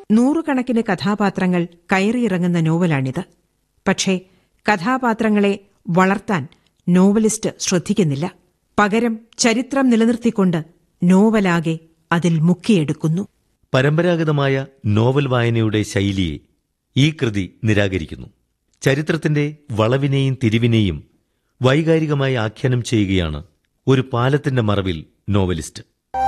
നൂറുകണക്കിന് കഥാപാത്രങ്ങൾ കയറിയിറങ്ങുന്ന നോവലാണിത് പക്ഷേ കഥാപാത്രങ്ങളെ വളർത്താൻ നോവലിസ്റ്റ് ശ്രദ്ധിക്കുന്നില്ല പകരം ചരിത്രം നിലനിർത്തിക്കൊണ്ട് നോവലാകെ അതിൽ മുക്കിയെടുക്കുന്നു പരമ്പരാഗതമായ നോവൽ വായനയുടെ ശൈലിയെ ഈ കൃതി നിരാകരിക്കുന്നു ചരിത്രത്തിന്റെ വളവിനെയും തിരിവിനെയും വൈകാരികമായി ആഖ്യാനം ചെയ്യുകയാണ് ഒരു പാലത്തിന്റെ മറവിൽ നോവലിസ്റ്റ്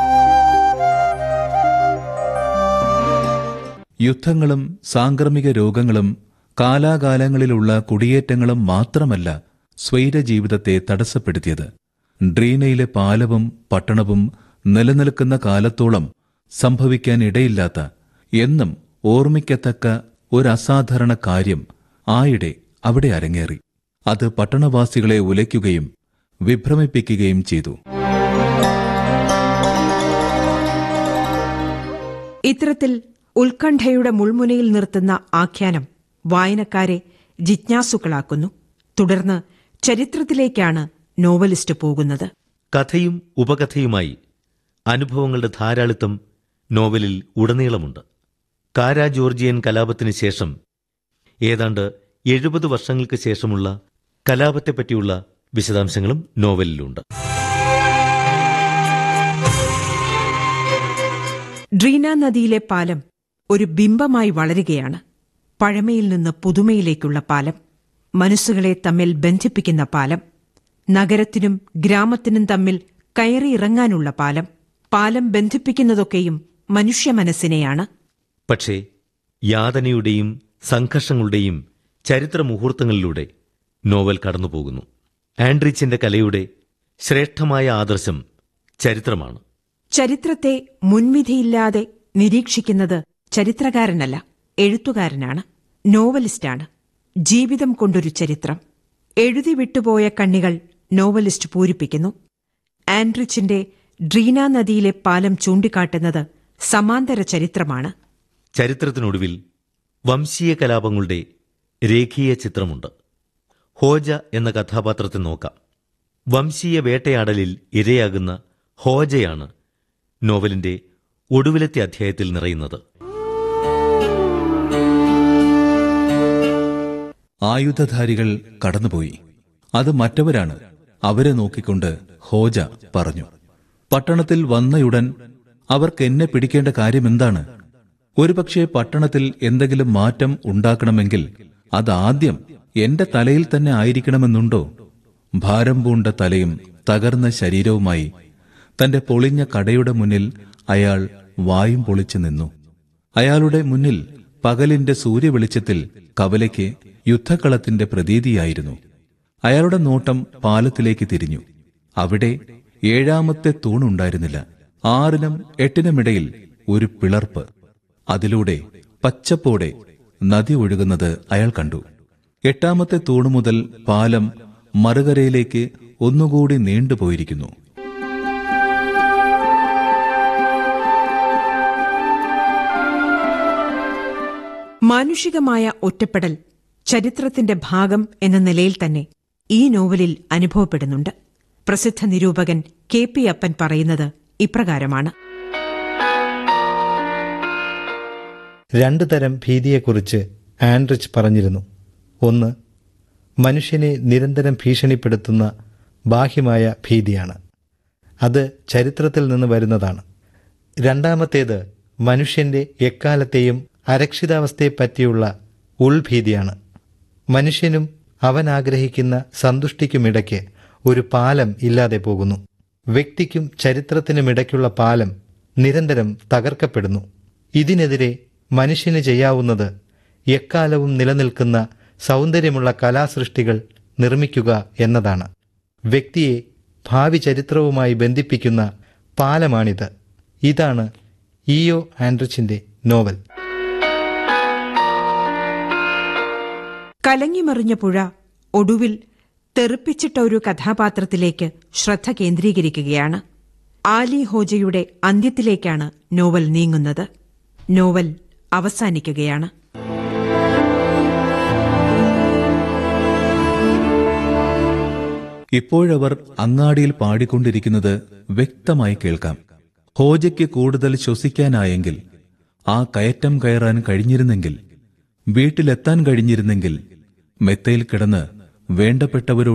യുദ്ധങ്ങളും സാംക്രമിക രോഗങ്ങളും കാലാകാലങ്ങളിലുള്ള കുടിയേറ്റങ്ങളും മാത്രമല്ല സ്വൈരജീവിതത്തെ തടസ്സപ്പെടുത്തിയത് ഡ്രീനയിലെ പാലവും പട്ടണവും നിലനിൽക്കുന്ന കാലത്തോളം സംഭവിക്കാൻ ഇടയില്ലാത്ത എന്നും ഓർമ്മിക്കത്തക്ക ഒരു അസാധാരണ കാര്യം ആയിടെ അവിടെ അരങ്ങേറി അത് പട്ടണവാസികളെ ഉലയ്ക്കുകയും വിഭ്രമിപ്പിക്കുകയും ചെയ്തു ഇത്തരത്തിൽ ഉത്കണ്ഠയുടെ മുൾമുനയിൽ നിർത്തുന്ന ആഖ്യാനം വായനക്കാരെ ജിജ്ഞാസുക്കളാക്കുന്നു തുടർന്ന് ചരിത്രത്തിലേക്കാണ് നോവലിസ്റ്റ് പോകുന്നത് കഥയും ഉപകഥയുമായി അനുഭവങ്ങളുടെ ധാരാളിത്തം നോവലിൽ ഉടനീളമുണ്ട് കാരാ ജോർജിയൻ കലാപത്തിന് ശേഷം ഏതാണ്ട് എഴുപത് വർഷങ്ങൾക്ക് ശേഷമുള്ള കലാപത്തെപ്പറ്റിയുള്ള വിശദാംശങ്ങളും നോവലിലുണ്ട് ഡ്രീന നദിയിലെ പാലം ഒരു ബിംബമായി വളരുകയാണ് പഴമയിൽ നിന്ന് പുതുമയിലേക്കുള്ള പാലം മനസ്സുകളെ തമ്മിൽ ബന്ധിപ്പിക്കുന്ന പാലം നഗരത്തിനും ഗ്രാമത്തിനും തമ്മിൽ കയറിയിറങ്ങാനുള്ള പാലം പാലം ബന്ധിപ്പിക്കുന്നതൊക്കെയും മനുഷ്യ മനസ്സിനെയാണ് പക്ഷേ യാതനയുടെയും സംഘർഷങ്ങളുടെയും ചരിത്ര മുഹൂർത്തങ്ങളിലൂടെ നോവൽ കടന്നുപോകുന്നു ആൻഡ്രിച്ചിന്റെ കലയുടെ ശ്രേഷ്ഠമായ ആദർശം ചരിത്രമാണ് ചരിത്രത്തെ മുൻവിധിയില്ലാതെ നിരീക്ഷിക്കുന്നത് ചരിത്രകാരനല്ല എഴുത്തുകാരനാണ് നോവലിസ്റ്റാണ് ജീവിതം കൊണ്ടൊരു ചരിത്രം എഴുതി വിട്ടുപോയ കണ്ണികൾ നോവലിസ്റ്റ് പൂരിപ്പിക്കുന്നു ആൻഡ്രിച്ചിന്റെ ഡ്രീന നദിയിലെ പാലം ചൂണ്ടിക്കാട്ടുന്നത് സമാന്തര ചരിത്രമാണ് ചരിത്രത്തിനൊടുവിൽ വംശീയ കലാപങ്ങളുടെ രേഖീയ ചിത്രമുണ്ട് ഹോജ എന്ന കഥാപാത്രത്തെ നോക്കാം വംശീയ വേട്ടയാടലിൽ ഇരയാകുന്ന ഹോജയാണ് നോവലിന്റെ ഒടുവിലത്തെ അധ്യായത്തിൽ നിറയുന്നത് ആയുധധാരികൾ കടന്നുപോയി അത് മറ്റവരാണ് അവരെ നോക്കിക്കൊണ്ട് ഹോജ പറഞ്ഞു പട്ടണത്തിൽ വന്നയുടൻ അവർക്ക് എന്നെ പിടിക്കേണ്ട കാര്യമെന്താണ് ഒരുപക്ഷെ പട്ടണത്തിൽ എന്തെങ്കിലും മാറ്റം ഉണ്ടാക്കണമെങ്കിൽ അതാദ്യം എന്റെ തലയിൽ തന്നെ ആയിരിക്കണമെന്നുണ്ടോ ഭാരം പൂണ്ട തലയും തകർന്ന ശരീരവുമായി തന്റെ പൊളിഞ്ഞ കടയുടെ മുന്നിൽ അയാൾ വായും പൊളിച്ചു നിന്നു അയാളുടെ മുന്നിൽ പകലിന്റെ സൂര്യവെളിച്ചത്തിൽ കവലയ്ക്ക് യുദ്ധക്കളത്തിന്റെ പ്രതീതിയായിരുന്നു അയാളുടെ നോട്ടം പാലത്തിലേക്ക് തിരിഞ്ഞു അവിടെ ഏഴാമത്തെ തൂണുണ്ടായിരുന്നില്ല ആറിനും എട്ടിനുമിടയിൽ ഒരു പിളർപ്പ് അതിലൂടെ പച്ചപ്പോടെ നദി ഒഴുകുന്നത് അയാൾ കണ്ടു എട്ടാമത്തെ തൂണു മുതൽ പാലം മറുകരയിലേക്ക് ഒന്നുകൂടി നീണ്ടുപോയിരിക്കുന്നു മാനുഷികമായ ഒറ്റപ്പെടൽ ചരിത്രത്തിന്റെ ഭാഗം എന്ന നിലയിൽ തന്നെ ഈ നോവലിൽ അനുഭവപ്പെടുന്നുണ്ട് പ്രസിദ്ധ നിരൂപകൻ കെ പി അപ്പൻ പറയുന്നത് ഇപ്രകാരമാണ് രണ്ടു തരം ഭീതിയെക്കുറിച്ച് ആൻഡ്രിച്ച് പറഞ്ഞിരുന്നു ഒന്ന് മനുഷ്യനെ നിരന്തരം ഭീഷണിപ്പെടുത്തുന്ന ബാഹ്യമായ ഭീതിയാണ് അത് ചരിത്രത്തിൽ നിന്ന് വരുന്നതാണ് രണ്ടാമത്തേത് മനുഷ്യന്റെ എക്കാലത്തെയും അരക്ഷിതാവസ്ഥയെപ്പറ്റിയുള്ള ഉൾഭീതിയാണ് മനുഷ്യനും അവൻ ആഗ്രഹിക്കുന്ന സന്തുഷ്ടിക്കുമിടയ്ക്ക് ഒരു പാലം ഇല്ലാതെ പോകുന്നു വ്യക്തിക്കും ചരിത്രത്തിനുമിടയ്ക്കുള്ള പാലം നിരന്തരം തകർക്കപ്പെടുന്നു ഇതിനെതിരെ മനുഷ്യന് ചെയ്യാവുന്നത് എക്കാലവും നിലനിൽക്കുന്ന സൗന്ദര്യമുള്ള കലാസൃഷ്ടികൾ നിർമ്മിക്കുക എന്നതാണ് വ്യക്തിയെ ഭാവി ചരിത്രവുമായി ബന്ധിപ്പിക്കുന്ന പാലമാണിത് ഇതാണ് ഇയോ ആൻഡ്രിച്ചിന്റെ നോവൽ കലങ്ങിമറിഞ്ഞ പുഴ ഒടുവിൽ തെറിപ്പിച്ചിട്ട ഒരു കഥാപാത്രത്തിലേക്ക് ശ്രദ്ധ കേന്ദ്രീകരിക്കുകയാണ് ആലി ഹോജയുടെ അന്ത്യത്തിലേക്കാണ് നോവൽ നീങ്ങുന്നത് നോവൽ അവസാനിക്കുകയാണ് ഇപ്പോഴവർ അങ്ങാടിയിൽ പാടിക്കൊണ്ടിരിക്കുന്നത് വ്യക്തമായി കേൾക്കാം ഹോജയ്ക്ക് കൂടുതൽ ശ്വസിക്കാനായെങ്കിൽ ആ കയറ്റം കയറാൻ കഴിഞ്ഞിരുന്നെങ്കിൽ വീട്ടിലെത്താൻ കഴിഞ്ഞിരുന്നെങ്കിൽ മെത്തയിൽ കിടന്ന് വേണ്ടപ്പെട്ടവരോട്